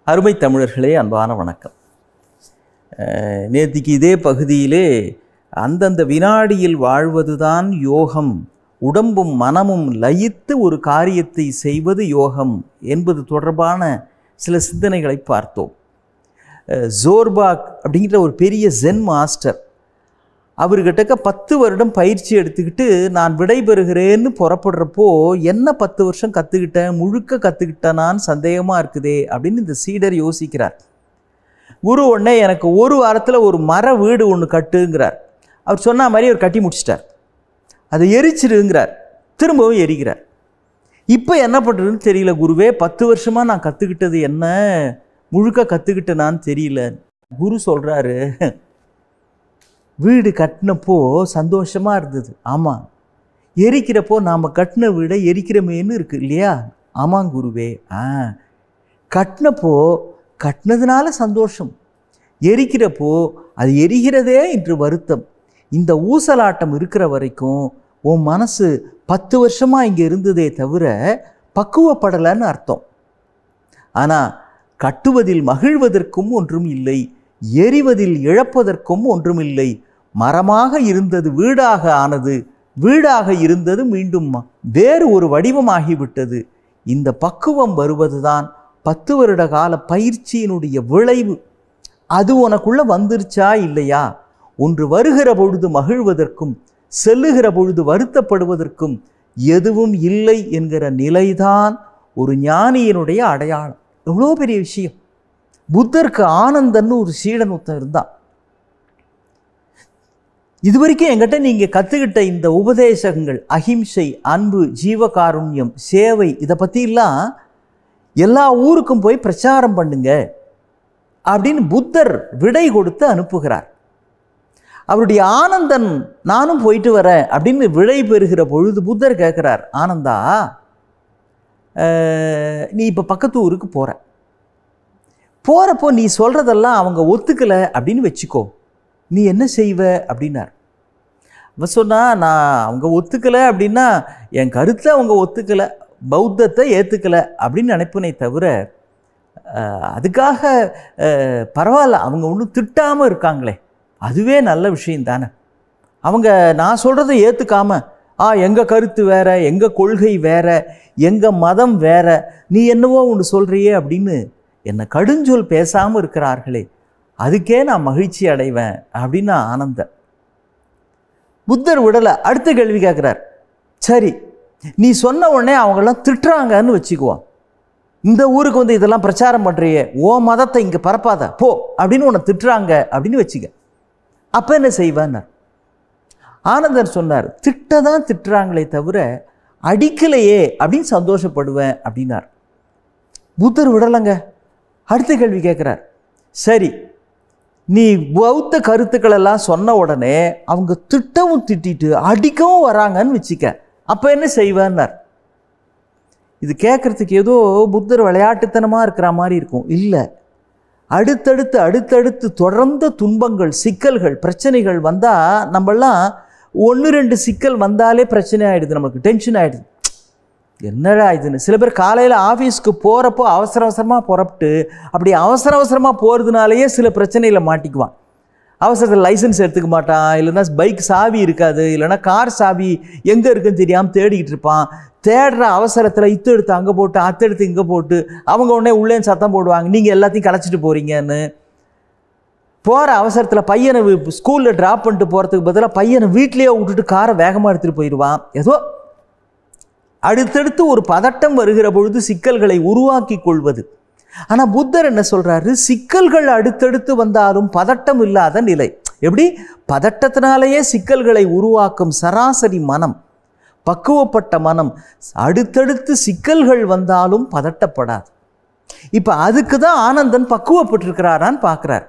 அருமை தமிழர்களே அன்பான வணக்கம் அஹ், நேத்திக்கு இதே பகுதியிலே அந்தந்த வினாடியில் வாழ்வதுதான் யோகம் உடம்பும் மனமும் லயித்து ஒரு காரியத்தை செய்வது யோகம் என்பது தொடர்பான சில சிந்தனைகளை பார்த்தோம் அஹ், ஜோர்பாக் அப்படிங்கிற ஒரு பெரிய ஜென் மாஸ்டர் அவர்கிட்டக்க பத்து வருடம் பயிற்சி எடுத்துக்கிட்டு நான் விடைபெறுகிறேன்னு புறப்படுறப்போ என்ன பத்து வருஷம் கற்றுக்கிட்டேன் முழுக்க கற்றுக்கிட்டேனான்னு சந்தேகமாக இருக்குதே அப்படின்னு இந்த சீடர் யோசிக்கிறார் குரு உடனே எனக்கு ஒரு வாரத்தில் ஒரு மர வீடு ஒன்று கட்டுங்கிறார் அவர் சொன்ன மாதிரி அவர் கட்டி முடிச்சிட்டார் அதை எரிச்சிருங்கிறார் திரும்பவும் எரிக்கிறார் இப்போ என்ன பண்ணுறதுன்னு தெரியல குருவே பத்து வருஷமாக நான் கற்றுக்கிட்டது என்ன முழுக்க கற்றுக்கிட்டேனான்னு தெரியல குரு சொல்கிறாரு வீடு கட்டினப்போ சந்தோஷமாக இருந்தது ஆமாம் எரிக்கிறப்போ நாம் கட்டின வீடை எரிக்கிறமேன்னு இருக்கு இல்லையா ஆமாம் குருவே ஆ கட்டினப்போ கட்டினதுனால சந்தோஷம் எரிக்கிறப்போ அது எரிகிறதே என்று வருத்தம் இந்த ஊசலாட்டம் இருக்கிற வரைக்கும் உன் மனசு பத்து வருஷமாக இங்கே இருந்ததே தவிர பக்குவப்படலைன்னு அர்த்தம் ஆனால் கட்டுவதில் மகிழ்வதற்கும் ஒன்றும் இல்லை எரிவதில் இழப்பதற்கும் ஒன்றும் இல்லை மரமாக இருந்தது வீடாக ஆனது வீடாக இருந்தது மீண்டும் ம- வேறு ஒரு வடிவமாகிவிட்டது இந்த பக்குவம் வருவதுதான் பத்து வருட கால பயிற்சியினுடைய விளைவு அது உனக்குள்ள வந்துருச்சா இல்லையா ஒன்று வருகிற பொழுது மகிழ்வதற்கும் செல்லுகிற பொழுது வருத்தப்படுவதற்கும் எதுவும் இல்லை என்கிற நிலைதான் ஒரு ஞானியினுடைய அடையாளம் எவ்வளோ பெரிய விஷயம் புத்தருக்கு ஆனந்தன்னு ஒரு சீடன் ஒருத்தன் இருந்தான் இது வரைக்கும் என்கிட்ட நீங்கள் கற்றுக்கிட்ட இந்த உபதேசங்கள் அஹிம்சை அன்பு ஜீவகாருண்யம் சேவை இதை பற்றிலாம் எல்லா ஊருக்கும் போய் பிரச்சாரம் பண்ணுங்க அப்படின்னு புத்தர் விடை கொடுத்து அனுப்புகிறார் அவருடைய ஆனந்தன் நானும் போயிட்டு வரேன் அப்படின்னு விடை பெறுகிற பொழுது புத்தர் கேட்குறார் ஆனந்தா அஹ், நீ இப்போ பக்கத்து ஊருக்கு போகிற போகிறப்போ நீ சொல்கிறதெல்லாம் அவங்க ஒத்துக்கலை அப்படின்னு வச்சுக்கோ நீ என்ன செய்வ அப்படின்னார் அவன் சொன்னா நான் அவங்க ஒத்துக்கலை அப்படின்னா என் கருத்தை அவங்க ஒத்துக்கலை பௌத்தத்தை ஏற்றுக்கலை அப்படின்னு நினைப்பனே தவிர அஹ், அதுக்காக அஹ், பரவாயில்ல அவங்க ஒன்றும் திட்டாமல் இருக்காங்களே அதுவே நல்ல விஷயம் தானே அவங்க நான் சொல்கிறத ஏற்றுக்காம ஆ எங்கள் கருத்து வேற எங்கள் கொள்கை வேற எங்கள் மதம் வேற நீ என்னவோ ஒன்று சொல்கிறியே அப்படின்னு என்னை கடுஞ்சொல் பேசாமல் இருக்கிறார்களே அதுக்கே நான் மகிழ்ச்சி அடைவேன் அப்படின்னு ஆனந்த புத்தர் விடலை அடுத்த கேள்வி கேட்குறார் சரி நீ சொன்ன உடனே அவங்கெல்லாம் திட்டுறாங்கன்னு வச்சுக்குவோம் இந்த ஊருக்கு வந்து இதெல்லாம் பிரச்சாரம் பண்ணுறியே ஓ மதத்தை இங்கே பரப்பாத போ அப்படின்னு உன்னை திட்டுறாங்க அப்படின்னு வச்சுக்க அப்போ என்ன செய்வேன்னார் ஆனந்தர் சொன்னார் திட்ட தான் திட்டுறாங்களே தவிர அடிக்கலையே அப்படின்னு சந்தோஷப்படுவேன் அப்படின்னார் புத்தர் விடலைங்க அடுத்த கேள்வி கேட்குறார் சரி நீ பௌத்த கருத்துக்கள் எல்லாம் சொன்ன உடனே அவங்க திட்டவும் திட்டிட்டு அடிக்கவும் வராங்கன்னு வச்சுக்க அப்போ என்ன செய்வேன்னார் இது கேட்குறதுக்கு ஏதோ புத்தர் விளையாட்டுத்தனமாக இருக்கிற மாதிரி இருக்கும் இல்லை அடுத்தடுத்து அடுத்தடுத்து தொடர்ந்த துன்பங்கள் சிக்கல்கள் பிரச்சனைகள் வந்தால் நம்மெல்லாம் ஒன்று ரெண்டு சிக்கல் வந்தாலே பிரச்சனை ஆகிடுது நமக்கு டென்ஷன் ஆகிடுது என்னடா இதுன்னு சில பேர் காலையில் ஆஃபீஸ்க்கு போகிறப்போ அவசர அவசரமாக புறப்பட்டு அப்படி அவசர அவசரமாக போகிறதுனாலேயே சில பிரச்சனையில் மாட்டிக்குவான் அவசரத்தில் லைசன்ஸ் எடுத்துக்க மாட்டான் இல்லைன்னா பைக் சாவி இருக்காது இல்லைன்னா கார் சாவி எங்கே இருக்குன்னு தெரியாமல் தேடிக்கிட்டு இருப்பான் தேடுற அவசரத்தில் இத்து எடுத்து அங்கே போட்டு அத்து எடுத்து இங்கே போட்டு அவங்க உடனே உள்ளே சத்தம் போடுவாங்க நீங்கள் எல்லாத்தையும் கலைச்சிட்டு போகிறீங்கன்னு போகிற அவசரத்தில் பையனை ஸ்கூலில் ட்ராப் பண்ணிட்டு போகிறதுக்கு பதிலாக பையனை வீட்லேயே விட்டுட்டு காரை வேகமாக எடுத்துகிட்டு போயிடுவான் ஏதோ அடுத்தடுத்து ஒரு பதட்டம் வருகிற பொழுது சிக்கல்களை உருவாக்கி கொள்வது ஆனால் புத்தர் என்ன சொல்றாரு சிக்கல்கள் அடுத்தடுத்து வந்தாலும் பதட்டம் இல்லாத நிலை எப்படி பதட்டத்தினாலேயே சிக்கல்களை உருவாக்கும் சராசரி மனம் பக்குவப்பட்ட மனம் அடுத்தடுத்து சிக்கல்கள் வந்தாலும் பதட்டப்படாது இப்போ அதுக்கு தான் ஆனந்தன் பக்குவப்பட்டிருக்கிறாரான்னு பார்க்குறார்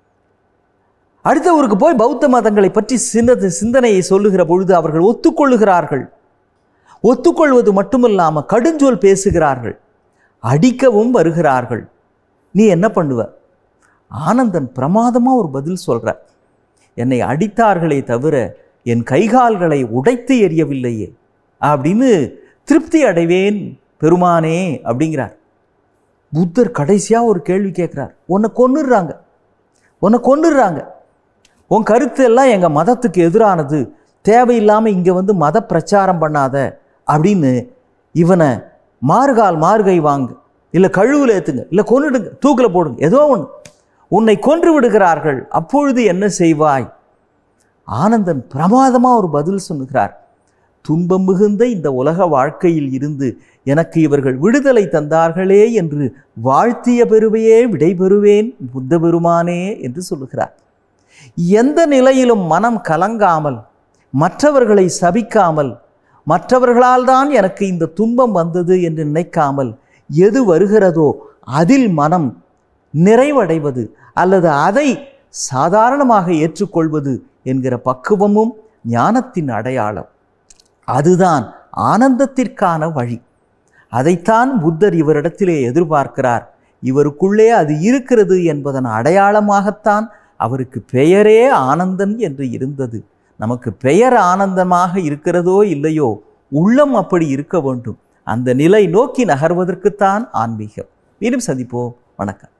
அடுத்த ஊருக்கு போய் பௌத்த மதங்களை பற்றி சிந்த சிந்தனையை சொல்லுகிற பொழுது அவர்கள் ஒத்துக்கொள்ளுகிறார்கள் ஒத்துக்கொள்வது மட்டுமில்லாமல் கடுஞ்சொல் பேசுகிறார்கள் அடிக்கவும் வருகிறார்கள் நீ என்ன பண்ணுவ ஆனந்தன் பிரமாதமாக ஒரு பதில் சொல்ற என்னை அடித்தார்களே தவிர என் கைகால்களை உடைத்து எறியவில்லையே அப்படின்னு திருப்தி அடைவேன் பெருமானே அப்படிங்கிறார் புத்தர் கடைசியாக ஒரு கேள்வி கேட்குறார் உன்னை கொன்னுடுறாங்க உன்னை கொன்னுடுறாங்க உன் கருத்து எல்லாம் எங்கள் மதத்துக்கு எதிரானது தேவையில்லாமல் இங்கே வந்து மத பிரச்சாரம் பண்ணாத அப்படின்னு இவனை மார்கால் மார்கை வாங்க இல்லை கழுவில் ஏற்றுங்க இல்லை கொன்னுடுங்க தூக்கில் போடுங்க ஏதோ ஒன்று உன்னை கொன்று விடுகிறார்கள் அப்பொழுது என்ன செய்வாய் ஆனந்தன் பிரமாதமாக ஒரு பதில் சொல்லுகிறார் துன்பம் மிகுந்த இந்த உலக வாழ்க்கையில் இருந்து எனக்கு இவர்கள் விடுதலை தந்தார்களே என்று வாழ்த்திய பெருமையே விடைபெறுவேன் புத்த பெருமானே என்று சொல்லுகிறார் எந்த நிலையிலும் மனம் கலங்காமல் மற்றவர்களை சபிக்காமல் மற்றவர்களால் தான் எனக்கு இந்த துன்பம் வந்தது என்று நினைக்காமல் எது வருகிறதோ அதில் மனம் நிறைவடைவது அல்லது அதை சாதாரணமாக ஏற்றுக்கொள்வது என்கிற பக்குவமும் ஞானத்தின் அடையாளம் அதுதான் ஆனந்தத்திற்கான வழி அதைத்தான் புத்தர் இவரிடத்திலே எதிர்பார்க்கிறார் இவருக்குள்ளே அது இருக்கிறது என்பதன் அடையாளமாகத்தான் அவருக்கு பெயரே ஆனந்தன் என்று இருந்தது நமக்கு பெயர் ஆனந்தமாக இருக்கிறதோ இல்லையோ உள்ளம் அப்படி இருக்க வேண்டும் அந்த நிலை நோக்கி நகர்வதற்குத்தான் ஆன்மீகம் மீண்டும் சந்திப்போம் வணக்கம்